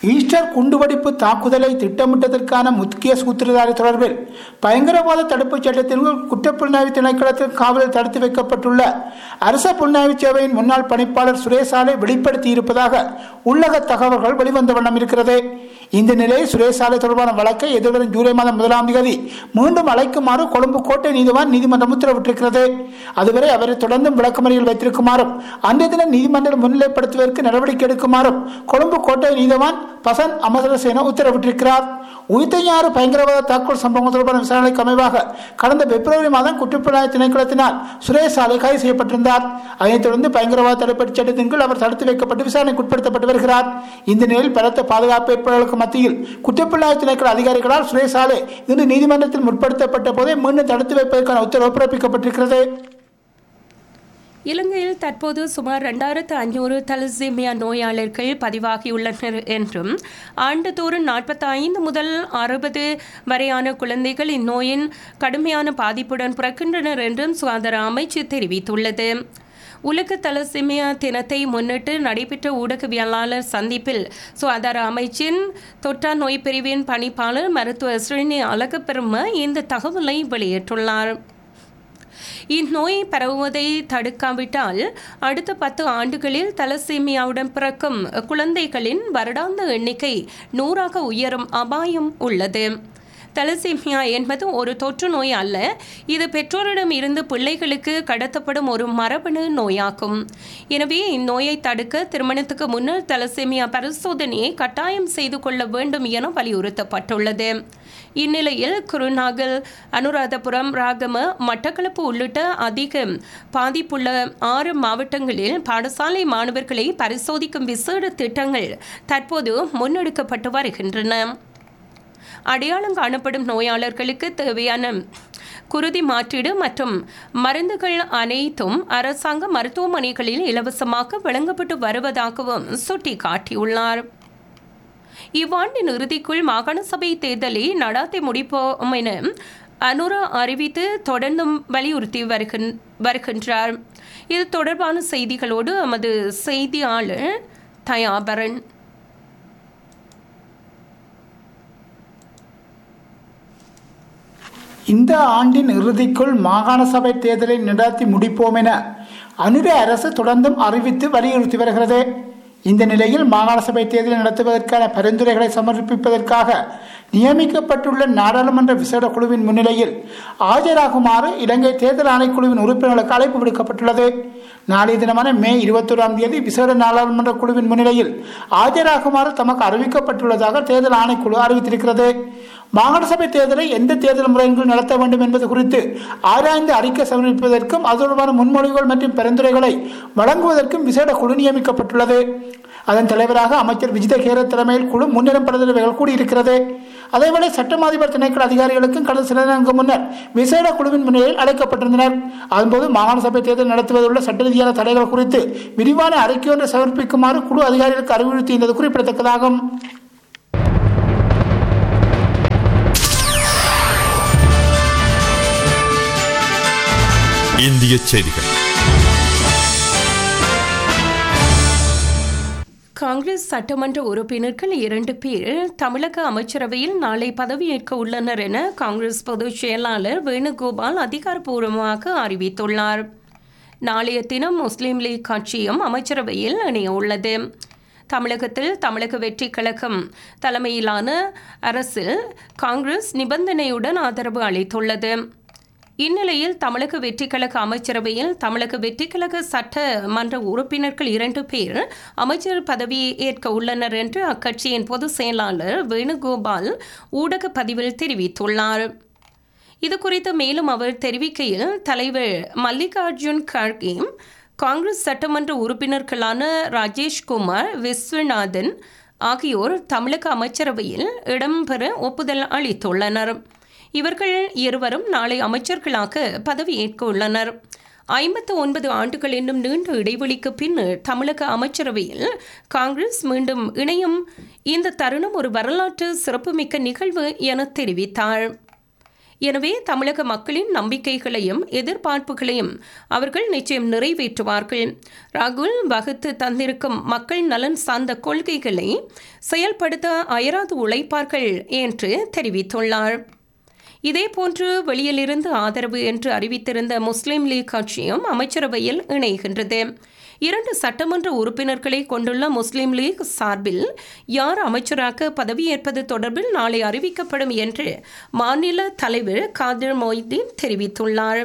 Easter குண்டுவெடிப்பு தாக்குதலை திட்டமிட்டதற்கான முக்கிய சூத்திரதாரி தொடர்பில் பயங்கரவாத தடுப்புச் சட்டத்தின் கீழ் குற்றப்புலனாய்வு திணைக்களத்தில் காவலில் தடுத்து வைக்கப்பட்டுள்ள அரச புலனாய்வு சேவையின் முன்னாள் பணிப்பாளர் சுரேசாலை வெளிப்படுத்தியிருப்பதாக உள்ளக தகவல்கள் வெளிவந்த வண்ணம் இருக்கிறது இந்த நிலையில் சுரேசாலை தொடர்பான வழக்கை எதிர்வரும் ஜூலை மாதம் முதலாம் தேதி மீண்டும் அழைக்குமாறு கொழும்பு கோட்டை நீதிவான் நீதிமன்றம் உத்தரவிட்டிருக்கிறது அதுவரை அவரை தொடர்ந்தும் விளக்கமறியில் வைத்திருக்குமாறும் அன்றைய தினம் நீதிமன்றம் முன்னிலைப்படுத்துவதற்கு நடவடிக்கை எடுக்குமாறும் கொழும்பு கோட்டை நீதிவான் பசன் அமரசேன உத்தரவிட்டிருக்கிறார் உயிர்த்தையாறு பயங்கரவாத தாக்குதல் சம்பவம் தொடர்பான விசாரணைக்கு அமைவாக கடந்த பிப்ரவரி மாதம் குற்றப்புலனாய்வு திணைக்களத்தினால் சுரேஷ் சாலை கைது செய்யப்பட்டிருந்தார் அதைத் தொடர்ந்து பயங்கரவாத தடுப்புச் சட்டத்தின் கீழ் அவர் தடுத்து வைக்கப்பட்டு விசாரணைக்கு உட்படுத்தப்பட்டு வருகிறார் இந்த நிலையில் பலத்த பாதுகாப்பு ஏற்பாடுகளுக்கு மத்தியில் குற்றப்புலனாய்வு திணைக்கள அதிகாரிகளால் சுரேஷ் சாலை இன்று நீதிமன்றத்தில் முற்படுத்தப்பட்ட போதே மீண்டும் தடுத்து வைப்பதற்கான உத்தரவு பிறப்பிக்கப்பட்டிருக்கிறது இலங்கையில் தற்போது சுமார் ரெண்டாயிரத்து ஐநூறு தலசீமியா நோயாளர்கள் பதிவாகியுள்ளனர் என்றும் ஆண்டுதோறும் நாற்பத்தி ஐந்து முதல் அறுபது வரையான குழந்தைகள் இந்நோயின் கடுமையான பாதிப்புடன் பிறக்கின்றனர் என்றும் சுகாதார அமைச்சு தெரிவித்துள்ளது உலக தலசிமியா தினத்தை முன்னிட்டு நடைபெற்ற ஊடகவியலாளர் சந்திப்பில் சுகாதார அமைச்சின் தொற்றா நோய் பிரிவின் பணிப்பாளர் மருத்துவ ஸ்ரீனி அழகப்பெரும இந்த தகவலை வெளியிட்டுள்ளார் இந்நோய் பரவுவதை தடுக்காவிட்டால் அடுத்த பத்து ஆண்டுகளில் தலசீமியாவுடன் பிறக்கும் குழந்தைகளின் வருடாந்த எண்ணிக்கை நூறாக உயரும் அபாயம் உள்ளது தலசீமியா என்பது ஒரு தொற்று நோய் அல்ல இது பெற்றோரிடம் இருந்து பிள்ளைகளுக்கு கடத்தப்படும் ஒரு மரபணு நோயாகும் எனவே இந்நோயை தடுக்க திருமணத்துக்கு முன்னர் தலசீமியா பரிசோதனையை கட்டாயம் செய்து கொள்ள வேண்டும் என வலியுறுத்தப்பட்டுள்ளது இந்நிலையில் குருநாகல் அனுராதபுரம் ராகம மட்டக்களப்பு உள்ளிட்ட அதிக பாதிப்புள்ள ஆறு மாவட்டங்களில் பாடசாலை மாணவர்களை பரிசோதிக்கும் விசேட திட்டங்கள் தற்போது முன்னெடுக்கப்பட்டு வருகின்றன அடையாளம் காணப்படும் நோயாளர்களுக்கு தேவையான குருதி மாற்றீடு மற்றும் மருந்துகள் அனைத்தும் அரசாங்க மருத்துவமனைகளில் இலவசமாக வழங்கப்பட்டு வருவதாகவும் சுட்டிக்காட்டியுள்ளார் இவ்வாண்டின் இறுதிக்குள் மாகாண சபை தேர்தலை நடாத்தி முடிப்போம் என அனுரா அறிவித்து தொடர்ந்தும் வலியுறுத்தி வருகின் வருகின்றார் இது தொடர்பான செய்திகளோடு எமது செய்தியாளர் தயாபரன் இந்த ஆண்டின் இறுதிக்குள் மாகாண சபை தேர்தலை நடாத்தி முடிப்போம் என அனுர அரசு தொடர்ந்தும் அறிவித்து வலியுறுத்தி வருகிறது இந்த நிலையில் மாகாண சபை தேர்தலை நடத்துவதற்கான பரிந்துரைகளை சமர்ப்பிப்பதற்காக நியமிக்கப்பட்டுள்ள நாடாளுமன்ற விசேட குழுவின் முன்னிலையில் ஆஜராகுமாறு இலங்கை தேர்தல் ஆணைக்குழுவின் உறுப்பினர்களுக்கு அழைப்பு விடுக்கப்பட்டுள்ளது நாளைய தினமான மே இருபத்தோராம் தேதி விசேட நாடாளுமன்ற குழுவின் முன்னிலையில் ஆஜராகுமாறு தமக்கு அறிவிக்கப்பட்டுள்ளதாக தேர்தல் ஆணைக்குழு அறிவித்திருக்கிறது மாகாண சபை தேர்தலை எந்த தேர்தல் முறையில் நடத்த வேண்டும் என்பது குறித்து ஆராய்ந்து அறிக்கை சமர்ப்பிப்பதற்கும் அது தொடர்பான முன்மொழிவுகள் மற்றும் பரிந்துரைகளை வழங்குவதற்கும் விசேட குழு நியமிக்கப்பட்டுள்ளது அதன் தலைவராக அமைச்சர் விஜித கேர தலைமையில் குழு முன்னிடம் பிரதிநிதிகள் கூடியிருக்கிறது அதேவேளை சட்டமாதிபர் திணைக்கள அதிகாரிகளுக்கும் கடந்த சில நாட்களுக்கு முன்னர் விசேட குழுவின் முன்னிலையில் அழைக்கப்பட்டிருந்தனர் அதன்போது மாகாண சபை தேர்தல் நடத்துவதுள்ள சட்ட ரீதியான தடைகள் குறித்து விரிவான அறிக்கை ஒன்றை சமர்ப்பிக்குமாறு குழு அதிகாரிகளுக்கு அறிவுறுத்தியிருந்தது குறிப்பிடத்தக்கதாகும் இந்திய செய்திகள் காங்கிரஸ் சட்டமன்ற உறுப்பினர்கள் இரண்டு பேர் தமிழக அமைச்சரவையில் நாளை பதவியேற்க உள்ளனர் என காங்கிரஸ் பொதுச் செயலாளர் வேணுகோபால் அதிகாரப்பூர்வமாக அறிவித்துள்ளார் நாளைய தினம் முஸ்லீம் லீக் கட்சியும் அமைச்சரவையில் இணைய உள்ளது தமிழகத்தில் தமிழக வெற்றி கழகம் தலைமையிலான அரசில் காங்கிரஸ் நிபந்தனையுடன் ஆதரவு அளித்துள்ளது இந்நிலையில் தமிழக வெற்றிக்கழக அமைச்சரவையில் தமிழக வெற்றிக்கழக சட்டமன்ற உறுப்பினர்கள் இரண்டு பேர் அமைச்சர் பதவியை ஏற்க உள்ளனர் என்று அக்கட்சியின் பொதுச் செயலாளர் வேணுகோபால் ஊடக பதிவில் தெரிவித்துள்ளார் இது குறித்து மேலும் அவர் தெரிவிக்கையில் தலைவர் மல்லிகார்ஜுன் கார்கே காங்கிரஸ் சட்டமன்ற உறுப்பினர்களான ராஜேஷ்குமார் விஸ்வநாதன் ஆகியோர் தமிழக அமைச்சரவையில் இடம்பெற ஒப்புதல் அளித்துள்ளனர் இவர்கள் இருவரும் நாளை அமைச்சர்களாக பதவியேற்க உள்ளனர் ஐம்பத்து ஒன்பது ஆண்டுகள் என்னும் நீண்ட இடைவெளிக்கு பின்னர் தமிழக அமைச்சரவையில் காங்கிரஸ் மீண்டும் இணையும் இந்த தருணம் ஒரு வரலாற்று சிறப்புமிக்க நிகழ்வு என தெரிவித்தார் எனவே தமிழக மக்களின் நம்பிக்கைகளையும் எதிர்பார்ப்புகளையும் அவர்கள் நிச்சயம் நிறைவேற்றுவார்கள் ராகுல் வகுத்து தந்திருக்கும் மக்கள் நலன் சார்ந்த கொள்கைகளை செயல்படுத்த அயராது உழைப்பார்கள் என்று தெரிவித்துள்ளார் இதேபோன்று வெளியிலிருந்து ஆதரவு என்று அறிவித்திருந்த முஸ்லிம் லீக் கட்சியும் அமைச்சரவையில் இணைகின்றது இரண்டு சட்டமன்ற உறுப்பினர்களை கொண்டுள்ள முஸ்லிம் லீக் சார்பில் யார் அமைச்சராக பதவியேற்பது தொடர்பில் நாளை அறிவிக்கப்படும் என்று மாநில தலைவர் காதிர் மொய்தீன் தெரிவித்துள்ளார்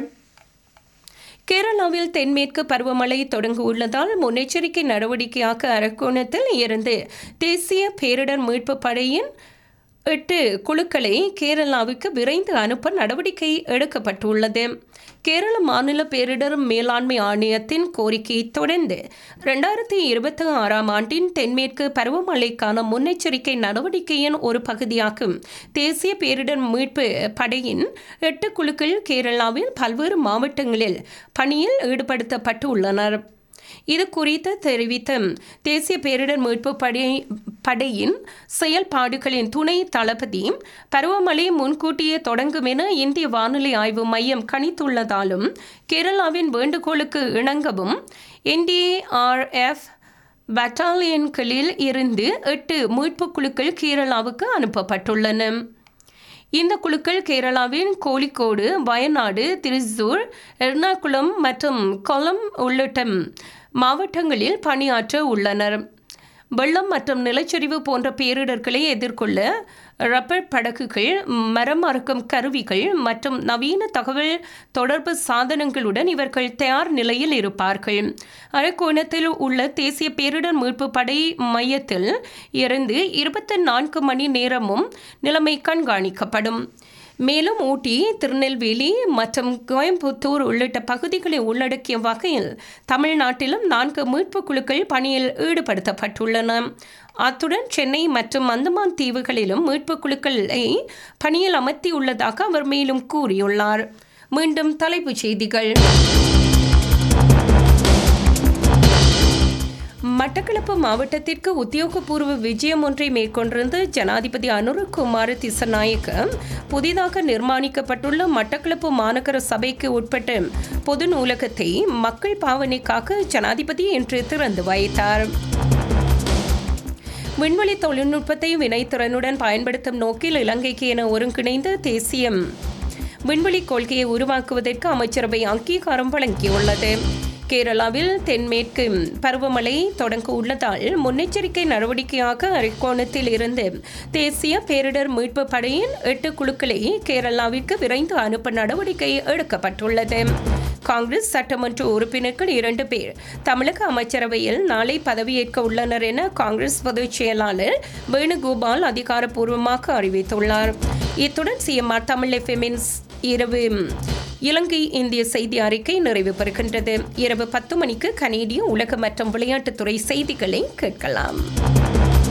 கேரளாவில் தென்மேற்கு பருவமழை தொடங்கியுள்ளதால் முன்னெச்சரிக்கை நடவடிக்கையாக அரக்கோணத்தில் இருந்து தேசிய பேரிடர் மீட்பு படையின் எட்டு குழுக்களை கேரளாவுக்கு விரைந்து அனுப்ப நடவடிக்கை எடுக்கப்பட்டுள்ளது கேரள மாநில பேரிடர் மேலாண்மை ஆணையத்தின் கோரிக்கையை தொடர்ந்து ரெண்டாயிரத்தி இருபத்தி ஆறாம் ஆண்டின் தென்மேற்கு பருவமழைக்கான முன்னெச்சரிக்கை நடவடிக்கையின் ஒரு பகுதியாகும் தேசிய பேரிடர் மீட்பு படையின் எட்டு குழுக்கள் கேரளாவில் பல்வேறு மாவட்டங்களில் பணியில் ஈடுபடுத்தப்பட்டு உள்ளனர் இது குறித்து தெரிவித்த தேசிய பேரிடர் மீட்பு படை படையின் செயல்பாடுகளின் துணை தளபதி பருவமழை முன்கூட்டியே தொடங்கும் என இந்திய வானிலை ஆய்வு மையம் கணித்துள்ளதாலும் கேரளாவின் வேண்டுகோளுக்கு இணங்கவும் என்டிஆர்எஃப் பட்டாலியன்களில் இருந்து எட்டு மீட்புக் குழுக்கள் கேரளாவுக்கு அனுப்பப்பட்டுள்ளன இந்த குழுக்கள் கேரளாவின் கோழிக்கோடு வயநாடு திருச்சூர் எர்ணாகுளம் மற்றும் கொல்லம் உள்ளிட்ட மாவட்டங்களில் பணியாற்ற உள்ளனர் வெள்ளம் மற்றும் நிலச்சரிவு போன்ற பேரிடர்களை எதிர்கொள்ள ரப்பர் படகுகள் மரம் அறுக்கும் கருவிகள் மற்றும் நவீன தகவல் தொடர்பு சாதனங்களுடன் இவர்கள் தயார் நிலையில் இருப்பார்கள் அரக்கோணத்தில் உள்ள தேசிய பேரிடர் மீட்பு படை மையத்தில் இருந்து இருபத்தி நான்கு மணி நேரமும் நிலைமை கண்காணிக்கப்படும் மேலும் ஊட்டி திருநெல்வேலி மற்றும் கோயம்புத்தூர் உள்ளிட்ட பகுதிகளை உள்ளடக்கிய வகையில் தமிழ்நாட்டிலும் நான்கு மீட்புக் குழுக்கள் பணியில் ஈடுபடுத்தப்பட்டுள்ளன அத்துடன் சென்னை மற்றும் அந்தமான் தீவுகளிலும் மீட்புக் குழுக்களை பணியில் அமர்த்தியுள்ளதாக அவர் மேலும் கூறியுள்ளார் மீண்டும் தலைப்புச் செய்திகள் மட்டக்களப்பு மாவட்டத்திற்கு உத்தியோகபூர்வ விஜயம் ஒன்றை மேற்கொண்டிருந்த ஜனாதிபதி அனுரகுமார் திசநாயக்க புதிதாக நிர்மாணிக்கப்பட்டுள்ள மட்டக்களப்பு மாநகர சபைக்கு உட்பட்ட பொது நூலகத்தை மக்கள் பாவனைக்காக ஜனாதிபதி இன்று திறந்து வைத்தார் விண்வெளி தொழில்நுட்பத்தை வினைத்திறனுடன் பயன்படுத்தும் நோக்கில் இலங்கைக்கு என ஒருங்கிணைந்த தேசிய விண்வெளி கொள்கையை உருவாக்குவதற்கு அமைச்சரவை அங்கீகாரம் வழங்கியுள்ளது கேரளாவில் தென்மேற்கு பருவமழை தொடங்க உள்ளதால் முன்னெச்சரிக்கை நடவடிக்கையாக அரக்கோணத்தில் இருந்து தேசிய பேரிடர் மீட்பு படையின் எட்டு குழுக்களை கேரளாவிற்கு விரைந்து அனுப்ப நடவடிக்கை எடுக்கப்பட்டுள்ளது காங்கிரஸ் சட்டமன்ற உறுப்பினர்கள் இரண்டு பேர் தமிழக அமைச்சரவையில் நாளை பதவியேற்க உள்ளனர் என காங்கிரஸ் பொதுச் செயலாளர் வேணுகோபால் அதிகாரப்பூர்வமாக அறிவித்துள்ளார் இத்துடன் சிஎம்ஆர் தமிழ் எஃப்எம்மின் இரவு இலங்கை இந்திய செய்தி அறிக்கை நிறைவு பெறுகின்றது இரவு பத்து மணிக்கு கனேடிய உலக மற்றும் விளையாட்டுத்துறை செய்திகளை கேட்கலாம்